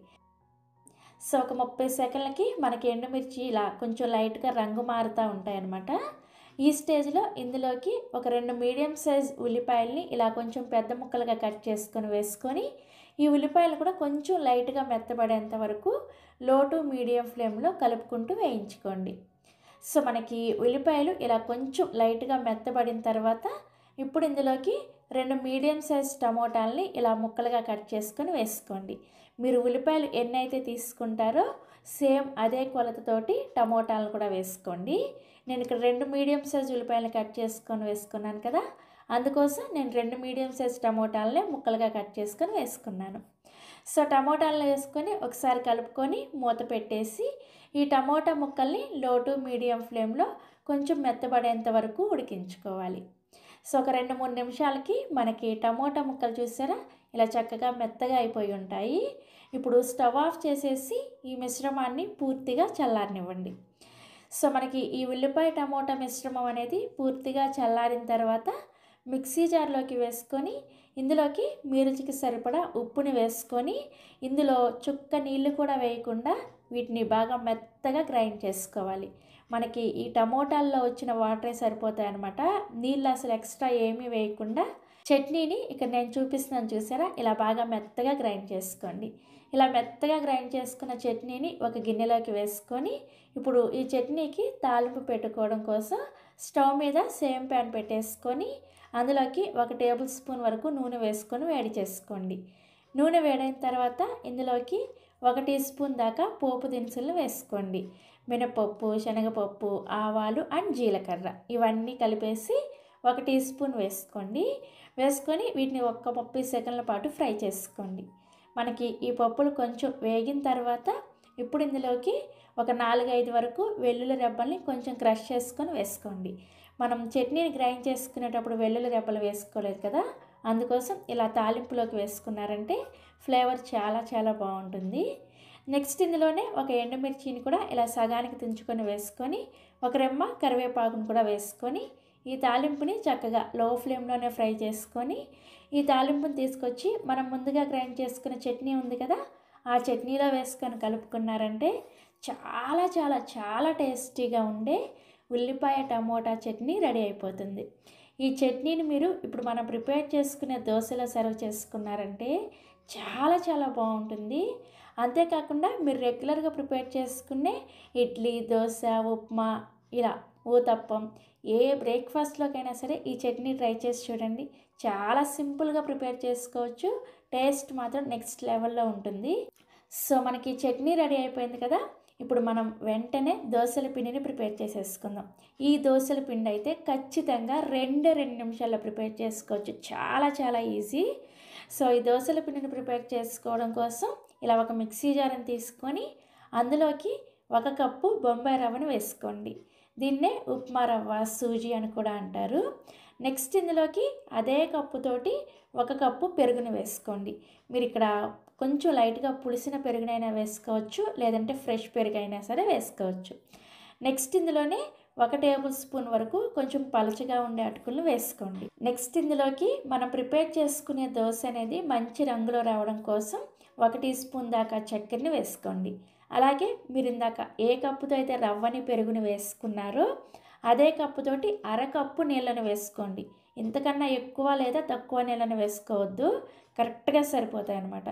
సో ఒక ముప్పై సెకండ్లకి మనకి ఎండుమిర్చి ఇలా కొంచెం లైట్గా రంగు మారుతూ ఉంటాయన్నమాట ఈ స్టేజ్లో ఇందులోకి ఒక రెండు మీడియం సైజ్ ఉల్లిపాయల్ని ఇలా కొంచెం పెద్ద ముక్కలుగా కట్ చేసుకొని వేసుకొని ఈ ఉల్లిపాయలు కూడా కొంచెం లైట్గా మెత్తబడేంత వరకు లో టు మీడియం ఫ్లేమ్లో కలుపుకుంటూ వేయించుకోండి సో మనకి ఉల్లిపాయలు ఇలా కొంచెం లైట్గా మెత్తబడిన తర్వాత ఇప్పుడు ఇందులోకి రెండు మీడియం సైజ్ టమోటాలని ఇలా ముక్కలుగా కట్ చేసుకొని వేసుకోండి మీరు ఉల్లిపాయలు ఎన్ని అయితే తీసుకుంటారో సేమ్ అదే కొలతతోటి టమోటాలను కూడా వేసుకోండి నేను ఇక్కడ రెండు మీడియం సైజ్ ఉల్లిపాయలు కట్ చేసుకొని వేసుకున్నాను కదా అందుకోసం నేను రెండు మీడియం సైజ్ టమోటాలని ముక్కలుగా కట్ చేసుకొని వేసుకున్నాను సో టమోటాలను వేసుకొని ఒకసారి కలుపుకొని మూత పెట్టేసి ఈ టమోటా ముక్కల్ని లో టు మీడియం ఫ్లేమ్లో కొంచెం మెత్తబడేంత వరకు ఉడికించుకోవాలి సో ఒక రెండు మూడు నిమిషాలకి మనకి టమోటా ముక్కలు చూసారా ఇలా చక్కగా మెత్తగా అయిపోయి ఉంటాయి ఇప్పుడు స్టవ్ ఆఫ్ చేసేసి ఈ మిశ్రమాన్ని పూర్తిగా చల్లారనివ్వండి సో మనకి ఈ ఉల్లిపాయ టమోటా మిశ్రమం అనేది పూర్తిగా చల్లారిన తర్వాత మిక్సీ జార్లోకి వేసుకొని ఇందులోకి మీ రుచికి సరిపడా ఉప్పుని వేసుకొని ఇందులో చుక్క నీళ్లు కూడా వేయకుండా వీటిని బాగా మెత్తగా గ్రైండ్ చేసుకోవాలి మనకి ఈ టమోటాల్లో వచ్చిన వాటరే సరిపోతాయి అనమాట నీళ్ళు అసలు ఎక్స్ట్రా ఏమీ వేయకుండా చట్నీని ఇక్కడ నేను చూపిస్తున్నాను చూసారా ఇలా బాగా మెత్తగా గ్రైండ్ చేసుకోండి ఇలా మెత్తగా గ్రైండ్ చేసుకున్న చట్నీని ఒక గిన్నెలోకి వేసుకొని ఇప్పుడు ఈ చట్నీకి తాలింపు పెట్టుకోవడం కోసం స్టవ్ మీద సేమ్ ప్యాన్ పెట్టేసుకొని అందులోకి ఒక టేబుల్ స్పూన్ వరకు నూనె వేసుకొని వేడి చేసుకోండి నూనె వేడైన తర్వాత ఇందులోకి ఒక టీ స్పూన్ దాకా పోపు దినుసులు వేసుకోండి మినపప్పు శనగపప్పు ఆవాలు అండ్ జీలకర్ర ఇవన్నీ కలిపేసి ఒక టీ స్పూన్ వేసుకోండి వేసుకొని వీటిని ఒక్క ముప్పై సెకండ్ల పాటు ఫ్రై చేసుకోండి మనకి ఈ పప్పులు కొంచెం వేగిన తర్వాత ఇప్పుడు ఇందులోకి ఒక నాలుగైదు వరకు వెల్లుల్లి రెబ్బల్ని కొంచెం క్రష్ చేసుకొని వేసుకోండి మనం చట్నీని గ్రైండ్ చేసుకునేటప్పుడు వెల్లుల్లి రెబ్బలు వేసుకోలేదు కదా అందుకోసం ఇలా తాలింపులోకి వేసుకున్నారంటే ఫ్లేవర్ చాలా చాలా బాగుంటుంది నెక్స్ట్ ఇందులోనే ఒక ఎండుమిర్చిని కూడా ఇలా సగానికి తుంచుకొని వేసుకొని ఒక రెమ్మ కరివేపాకును కూడా వేసుకొని ఈ తాలింపుని చక్కగా లో ఫ్లేమ్లోనే ఫ్రై చేసుకొని ఈ తాలింపుని తీసుకొచ్చి మనం ముందుగా గ్రైండ్ చేసుకున్న చట్నీ ఉంది కదా ఆ చట్నీలో వేసుకొని కలుపుకున్నారంటే చాలా చాలా చాలా టేస్టీగా ఉండే ఉల్లిపాయ టమోటా చట్నీ రెడీ అయిపోతుంది ఈ చట్నీని మీరు ఇప్పుడు మనం ప్రిపేర్ చేసుకునే దోశలో సర్వ్ చేసుకున్నారంటే చాలా చాలా బాగుంటుంది అంతేకాకుండా మీరు రెగ్యులర్గా ప్రిపేర్ చేసుకునే ఇడ్లీ దోశ ఉప్మా ఇలా ఊతప్పం ఏ బ్రేక్ఫాస్ట్లోకైనా సరే ఈ చట్నీ ట్రై చేసి చూడండి చాలా సింపుల్గా ప్రిపేర్ చేసుకోవచ్చు టేస్ట్ మాత్రం నెక్స్ట్ లెవెల్లో ఉంటుంది సో మనకి చట్నీ రెడీ అయిపోయింది కదా ఇప్పుడు మనం వెంటనే దోశల పిండిని ప్రిపేర్ చేసేసుకుందాం ఈ దోశల పిండి అయితే ఖచ్చితంగా రెండు రెండు నిమిషాల్లో ప్రిపేర్ చేసుకోవచ్చు చాలా చాలా ఈజీ సో ఈ దోశల పిండిని ప్రిపేర్ చేసుకోవడం కోసం ఇలా ఒక మిక్సీ జార్ని తీసుకొని అందులోకి ఒక కప్పు బొంబాయి రవ్వను వేసుకోండి దీన్నే ఉప్మా రవ్వ సూజీ అని కూడా అంటారు నెక్స్ట్ ఇందులోకి అదే కప్పుతోటి ఒక కప్పు పెరుగుని వేసుకోండి మీరు ఇక్కడ కొంచెం లైట్గా పులిసిన పెరుగునైనా వేసుకోవచ్చు లేదంటే ఫ్రెష్ పెరుగు అయినా సరే వేసుకోవచ్చు నెక్స్ట్ ఇందులోనే ఒక టేబుల్ స్పూన్ వరకు కొంచెం పలచగా ఉండే అటుకులను వేసుకోండి నెక్స్ట్ ఇందులోకి మనం ప్రిపేర్ చేసుకునే దోశ అనేది మంచి రంగులో రావడం కోసం ఒక టీ స్పూన్ దాకా చక్కెరని వేసుకోండి అలాగే మీరు ఇందాక ఏ కప్పుతో అయితే రవ్వని పెరుగుని వేసుకున్నారో అదే కప్పుతోటి అరకప్పు నీళ్ళని వేసుకోండి ఇంతకన్నా ఎక్కువ లేదా తక్కువ నీళ్ళని వేసుకోవద్దు కరెక్ట్గా సరిపోతాయి అన్నమాట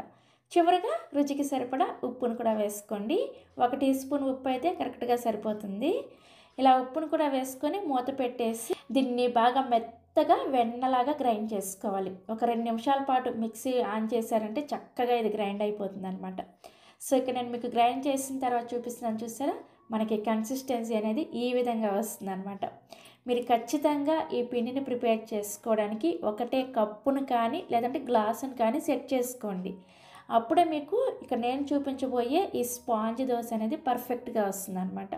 చివరగా రుచికి సరిపడా ఉప్పును కూడా వేసుకోండి ఒక టీ స్పూన్ ఉప్పు అయితే కరెక్ట్గా సరిపోతుంది ఇలా ఉప్పును కూడా వేసుకొని మూత పెట్టేసి దీన్ని బాగా మెత్తగా వెన్నలాగా గ్రైండ్ చేసుకోవాలి ఒక రెండు నిమిషాల పాటు మిక్సీ ఆన్ చేశారంటే చక్కగా ఇది గ్రైండ్ అయిపోతుంది అనమాట సో ఇక్కడ నేను మీకు గ్రైండ్ చేసిన తర్వాత చూపిస్తున్నాను చూసారా మనకి కన్సిస్టెన్సీ అనేది ఈ విధంగా వస్తుంది అనమాట మీరు ఖచ్చితంగా ఈ పిండిని ప్రిపేర్ చేసుకోవడానికి ఒకటే కప్పును కానీ లేదంటే గ్లాసును కానీ సెట్ చేసుకోండి అప్పుడే మీకు ఇక్కడ నేను చూపించబోయే ఈ స్పాంజ్ దోశ అనేది పర్ఫెక్ట్గా వస్తుంది అనమాట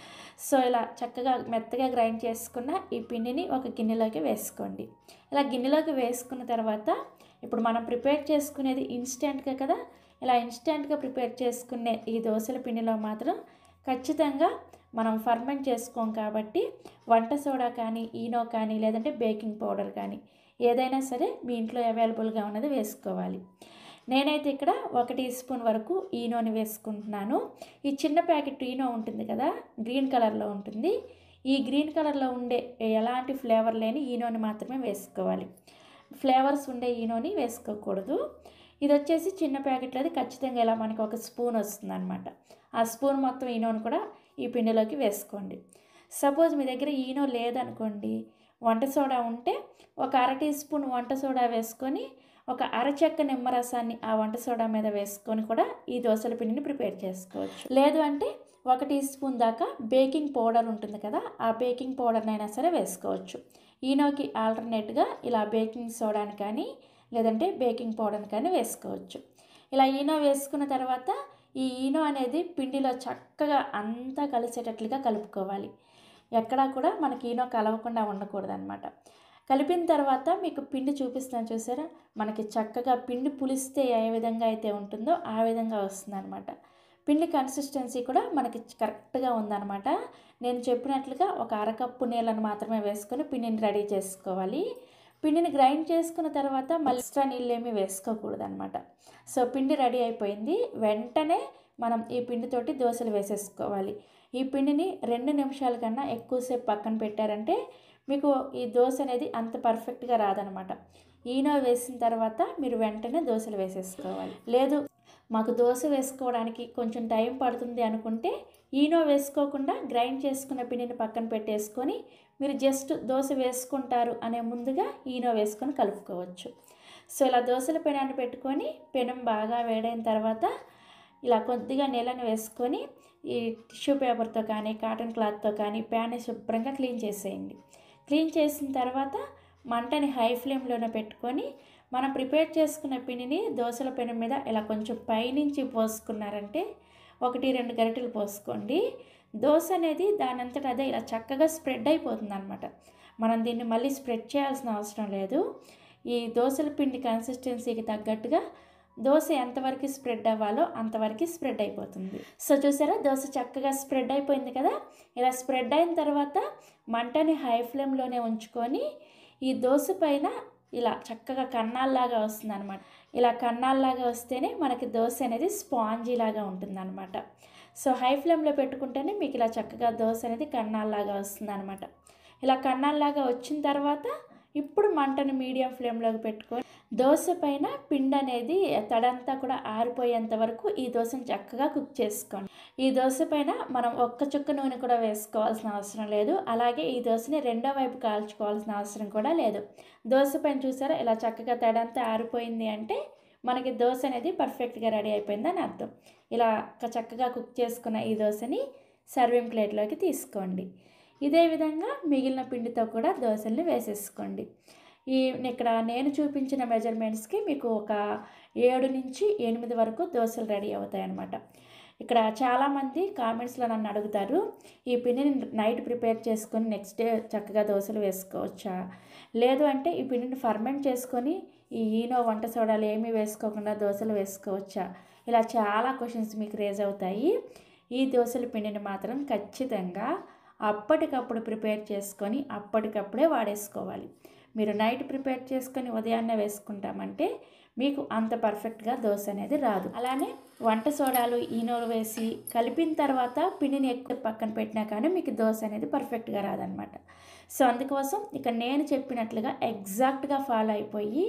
సో ఇలా చక్కగా మెత్తగా గ్రైండ్ చేసుకున్న ఈ పిండిని ఒక గిన్నెలోకి వేసుకోండి ఇలా గిన్నెలోకి వేసుకున్న తర్వాత ఇప్పుడు మనం ప్రిపేర్ చేసుకునేది ఇన్స్టెంట్గా కదా ఇలా ఇన్స్టెంట్గా ప్రిపేర్ చేసుకునే ఈ దోశల పిండిలో మాత్రం ఖచ్చితంగా మనం ఫర్మెంట్ చేసుకోం కాబట్టి వంట సోడా కానీ ఈనో కానీ లేదంటే బేకింగ్ పౌడర్ కానీ ఏదైనా సరే మీ ఇంట్లో అవైలబుల్గా ఉన్నది వేసుకోవాలి నేనైతే ఇక్కడ ఒక టీ స్పూన్ వరకు ఈనోని వేసుకుంటున్నాను ఈ చిన్న ప్యాకెట్ ఈనో ఉంటుంది కదా గ్రీన్ కలర్లో ఉంటుంది ఈ గ్రీన్ కలర్లో ఉండే ఎలాంటి ఫ్లేవర్ లేని ఈనోని మాత్రమే వేసుకోవాలి ఫ్లేవర్స్ ఉండే ఈనోని వేసుకోకూడదు ఇది వచ్చేసి చిన్న ప్యాకెట్లో అది ఖచ్చితంగా ఇలా మనకి ఒక స్పూన్ వస్తుంది అనమాట ఆ స్పూన్ మొత్తం ఈనోని కూడా ఈ పిండిలోకి వేసుకోండి సపోజ్ మీ దగ్గర ఈనో లేదనుకోండి వంట సోడా ఉంటే ఒక అర టీ స్పూన్ వంట సోడా వేసుకొని ఒక అరచెక్క నిమ్మరసాన్ని ఆ వంట సోడా మీద వేసుకొని కూడా ఈ దోశల పిండిని ప్రిపేర్ చేసుకోవచ్చు లేదు అంటే ఒక టీ స్పూన్ దాకా బేకింగ్ పౌడర్ ఉంటుంది కదా ఆ బేకింగ్ పౌడర్నైనా సరే వేసుకోవచ్చు ఈనోకి ఆల్టర్నేట్గా ఇలా బేకింగ్ సోడాని కానీ లేదంటే బేకింగ్ పౌడర్ని కానీ వేసుకోవచ్చు ఇలా ఈనో వేసుకున్న తర్వాత ఈ ఈనో అనేది పిండిలో చక్కగా అంతా కలిసేటట్లుగా కలుపుకోవాలి ఎక్కడా కూడా మనకి ఈనో కలవకుండా ఉండకూడదు అనమాట కలిపిన తర్వాత మీకు పిండి చూపిస్తాను చూసారా మనకి చక్కగా పిండి పులిస్తే ఏ విధంగా అయితే ఉంటుందో ఆ విధంగా వస్తుంది అనమాట పిండి కన్సిస్టెన్సీ కూడా మనకి కరెక్ట్గా ఉందన్నమాట నేను చెప్పినట్లుగా ఒక అరకప్పు నీళ్ళను మాత్రమే వేసుకొని పిండిని రెడీ చేసుకోవాలి పిండిని గ్రైండ్ చేసుకున్న తర్వాత మళ్ళీ ఎక్స్ట్రా నీళ్ళు ఏమీ వేసుకోకూడదు అనమాట సో పిండి రెడీ అయిపోయింది వెంటనే మనం ఈ పిండితోటి దోశలు వేసేసుకోవాలి ఈ పిండిని రెండు నిమిషాల కన్నా ఎక్కువసేపు పక్కన పెట్టారంటే మీకు ఈ దోశ అనేది అంత పర్ఫెక్ట్గా రాదనమాట ఈనో వేసిన తర్వాత మీరు వెంటనే దోశలు వేసేసుకోవాలి లేదు మాకు దోశ వేసుకోవడానికి కొంచెం టైం పడుతుంది అనుకుంటే ఈనో వేసుకోకుండా గ్రైండ్ చేసుకున్న పిండిని పక్కన పెట్టేసుకొని మీరు జస్ట్ దోశ వేసుకుంటారు అనే ముందుగా ఈనో వేసుకొని కలుపుకోవచ్చు సో ఇలా దోశల పెనాన్ని పెట్టుకొని పెనం బాగా వేడైన తర్వాత ఇలా కొద్దిగా నీళ్ళని వేసుకొని ఈ టిష్యూ పేపర్తో కానీ కాటన్ క్లాత్తో కానీ ప్యాన్ని శుభ్రంగా క్లీన్ చేసేయండి క్లీన్ చేసిన తర్వాత మంటని హై ఫ్లేమ్లోనే పెట్టుకొని మనం ప్రిపేర్ చేసుకున్న పిండిని దోశల పెనం మీద ఇలా కొంచెం పైనుంచి పోసుకున్నారంటే ఒకటి రెండు గరిటెలు పోసుకోండి దోశ అనేది దానంతట అదే ఇలా చక్కగా స్ప్రెడ్ అయిపోతుంది అనమాట మనం దీన్ని మళ్ళీ స్ప్రెడ్ చేయాల్సిన అవసరం లేదు ఈ దోశల పిండి కన్సిస్టెన్సీకి తగ్గట్టుగా దోశ ఎంతవరకు స్ప్రెడ్ అవ్వాలో అంతవరకు స్ప్రెడ్ అయిపోతుంది సో చూసారా దోశ చక్కగా స్ప్రెడ్ అయిపోయింది కదా ఇలా స్ప్రెడ్ అయిన తర్వాత మంటని హై ఫ్లేమ్లోనే ఉంచుకొని ఈ దోశ పైన ఇలా చక్కగా కన్నాల్లాగా వస్తుంది అనమాట ఇలా కన్నాల్లాగా వస్తేనే మనకి దోశ అనేది స్పాంజీ లాగా ఉంటుంది అనమాట సో హై ఫ్లేమ్లో పెట్టుకుంటేనే మీకు ఇలా చక్కగా దోశ అనేది కన్నాల్లాగా వస్తుంది అనమాట ఇలా కన్నాల్లాగా వచ్చిన తర్వాత ఇప్పుడు మంటను మీడియం ఫ్లేమ్లోకి పెట్టుకొని దోశ పైన పిండి అనేది తడంతా కూడా ఆరిపోయేంత వరకు ఈ దోశను చక్కగా కుక్ చేసుకోండి ఈ దోశ పైన మనం ఒక్క చుక్క నూనె కూడా వేసుకోవాల్సిన అవసరం లేదు అలాగే ఈ దోశని రెండో వైపు కాల్చుకోవాల్సిన అవసరం కూడా లేదు దోశ పైన చూసారా ఇలా చక్కగా తడంతా ఆరిపోయింది అంటే మనకి దోశ అనేది పర్ఫెక్ట్గా రెడీ అయిపోయిందని అర్థం ఇలా చక్కగా కుక్ చేసుకున్న ఈ దోశని సర్వింగ్ ప్లేట్లోకి తీసుకోండి ఇదే విధంగా మిగిలిన పిండితో కూడా దోశల్ని వేసేసుకోండి ఈ ఇక్కడ నేను చూపించిన మెజర్మెంట్స్కి మీకు ఒక ఏడు నుంచి ఎనిమిది వరకు దోశలు రెడీ అవుతాయి అన్నమాట ఇక్కడ చాలామంది కామెంట్స్లో నన్ను అడుగుతారు ఈ పిండిని నైట్ ప్రిపేర్ చేసుకొని నెక్స్ట్ డే చక్కగా దోశలు వేసుకోవచ్చా లేదు అంటే ఈ పిండిని ఫర్మెంట్ చేసుకొని ఈ ఈనో వంట సోడాలు ఏమీ వేసుకోకుండా దోశలు వేసుకోవచ్చా ఇలా చాలా క్వశ్చన్స్ మీకు రేజ్ అవుతాయి ఈ దోశల పిండిని మాత్రం ఖచ్చితంగా అప్పటికప్పుడు ప్రిపేర్ చేసుకొని అప్పటికప్పుడే వాడేసుకోవాలి మీరు నైట్ ప్రిపేర్ చేసుకొని ఉదయాన్నే వేసుకుంటామంటే మీకు అంత పర్ఫెక్ట్గా దోశ అనేది రాదు అలానే వంట సోడాలు ఈనోలు వేసి కలిపిన తర్వాత పిండిని ఎక్కువ పక్కన పెట్టినా కానీ మీకు దోశ అనేది పర్ఫెక్ట్గా రాదనమాట సో అందుకోసం ఇక నేను చెప్పినట్లుగా ఎగ్జాక్ట్గా ఫాలో అయిపోయి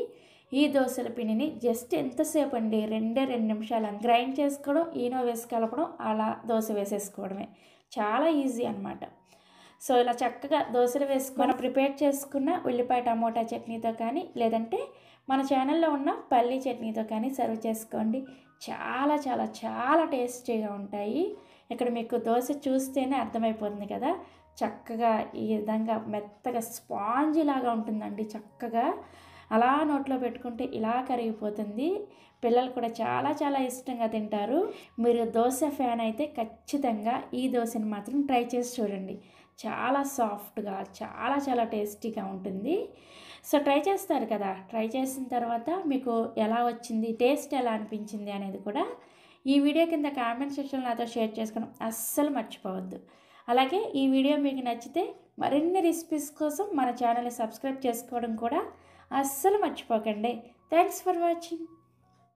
ఈ దోశల పిండిని జస్ట్ ఎంతసేపు అండి రెండే రెండు నిమిషాలు గ్రైండ్ చేసుకోవడం ఈనో వేసి కలపడం అలా దోశ వేసేసుకోవడమే చాలా ఈజీ అనమాట సో ఇలా చక్కగా దోశలు వేసుకొని మనం ప్రిపేర్ చేసుకున్న ఉల్లిపాయ టమోటా చట్నీతో కానీ లేదంటే మన ఛానల్లో ఉన్న పల్లీ చట్నీతో కానీ సర్వ్ చేసుకోండి చాలా చాలా చాలా టేస్టీగా ఉంటాయి ఇక్కడ మీకు దోశ చూస్తేనే అర్థమైపోతుంది కదా చక్కగా ఈ విధంగా మెత్తగా స్పాంజీ లాగా ఉంటుందండి చక్కగా అలా నోట్లో పెట్టుకుంటే ఇలా కరిగిపోతుంది పిల్లలు కూడా చాలా చాలా ఇష్టంగా తింటారు మీరు దోశ ఫ్యాన్ అయితే ఖచ్చితంగా ఈ దోశని మాత్రం ట్రై చేసి చూడండి చాలా సాఫ్ట్గా చాలా చాలా టేస్టీగా ఉంటుంది సో ట్రై చేస్తారు కదా ట్రై చేసిన తర్వాత మీకు ఎలా వచ్చింది టేస్ట్ ఎలా అనిపించింది అనేది కూడా ఈ వీడియో కింద కామెంట్ సెక్షన్లో నాతో షేర్ చేసుకోవడం అస్సలు మర్చిపోవద్దు అలాగే ఈ వీడియో మీకు నచ్చితే మరిన్ని రెసిపీస్ కోసం మన ఛానల్ని సబ్స్క్రైబ్ చేసుకోవడం కూడా అస్సలు మర్చిపోకండి థ్యాంక్స్ ఫర్ వాచింగ్